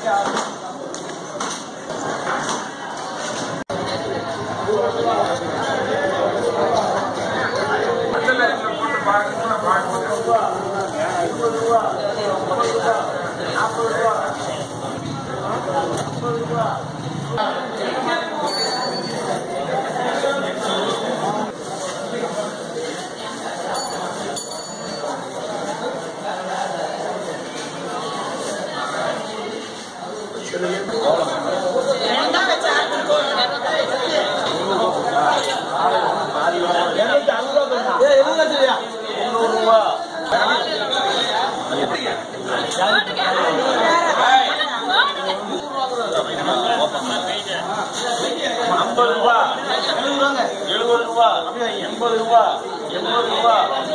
ஐம்பது ரூபா எழுபது ரூபா எண்பது ரூபா எண்பது ரூபா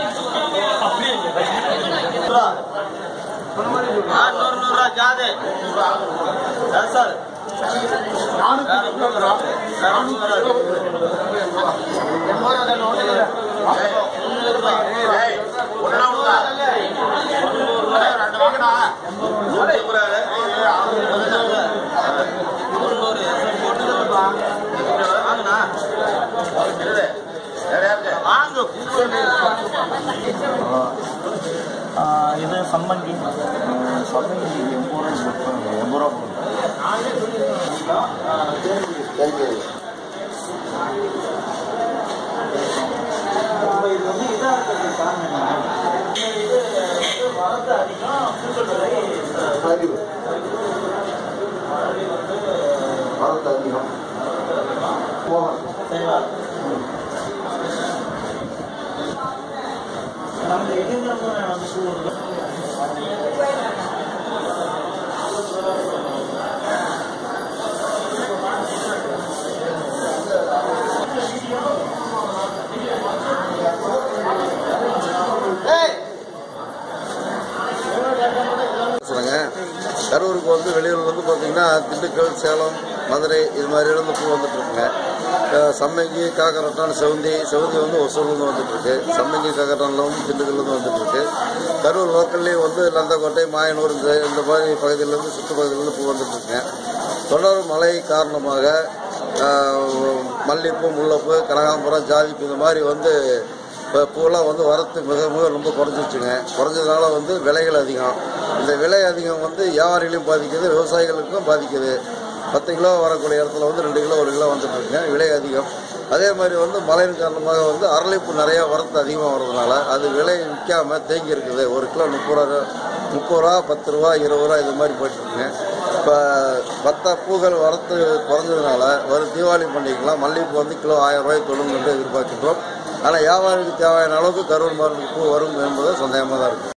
ஆ, நூறு நூறுரூவா ஜாது சார் வாங்க இது சம்மங்கி சம்மங்கி எண்பது ரூபா கொடுப்பாங்க எண்பது ரூபா கொடுப்பாங்க இது வந்து இதா இருக்கிறது காரணம் இது வந்து வரத்து அதிகம் பூக்கள் விலை வரத்து அதிகம் சரிங்களா நம்ம எதிர்ப்பு நம்ம சூழ்நிலை சொல்லுங்க கரூருக்கு வந்து வெளியூர்ல வந்து பார்த்தீங்கன்னா திண்டுக்கல் சேலம் மதுரை இது மாதிரி இருந்து பூ வந்துட்டு இருக்குங்க அஹ் சம்மங்கி காக்கரட்டான் செவந்தி செவந்தி வந்து ஒசூர்லேருந்து வந்துட்டு இருக்கு சம்மங்கி காக்கரட்டான்ல வந்து திண்டுக்கல்லேருந்து வந்துட்டு இருக்கு கரூர் லோக்கல்லையும் வந்து நந்தக்கோட்டை மாயனூர் இந்த இந்த மாதிரி பகுதியிலேருந்து சுற்று பகுதியிலேருந்து பூ வந்துட்டு இருக்குங்க தொடர் மழை காரணமாக அஹ், மல்லிப்பூ முல்லைப்பூ கனகாம்பரம் ஜாதிப்பூ இந்த மாதிரி வந்து இப்போ பூலாம் வந்து வரத்து மிக மிக ரொம்ப குறைஞ்சிருச்சுங்க குறைஞ்சதுனால வந்து விலைகள் அதிகம் இந்த விலை அதிகம் வந்து வியாபாரிகளையும் பாதிக்குது விவசாயிகளுக்கும் பாதிக்குது பத்து கிலோ வரக்கூடிய இடத்துல வந்து ரெண்டு கிலோ ஒரு கிலோ வந்துட்டு இருக்குங்க விலை அதிகம் அதே மாதிரி வந்து மழையின் காரணமாக வந்து அரளிப்பூ நிறைய வரத்து அதிகமாக வர்றதுனால அது விலை விற்காம தேங்கி இருக்குது ஒரு கிலோ முப்பது ரூபா முப்பது ரூபா பத்து ரூபா இருபது ரூபா இது மாதிரி போயிட்டு இருக்குங்க இப்போ மற்ற பூக்கள் வரத்து குறைஞ்சதுனால வரும் தீபாவளி பண்டிகைக்கெல்லாம் மல்லிகைப்பூ வந்து கிலோ ஆயிரம் ரூபாய்க்கு தொழும் என்று எதிர்பார்க்கின்றோம் ஆனால் வியாபாரிக்கு தேவையான அளவுக்கு கரூர் மார்க்கெட்டுக்கு பூ வரும் என்பது சந்தேகமாக தான் இருக்குது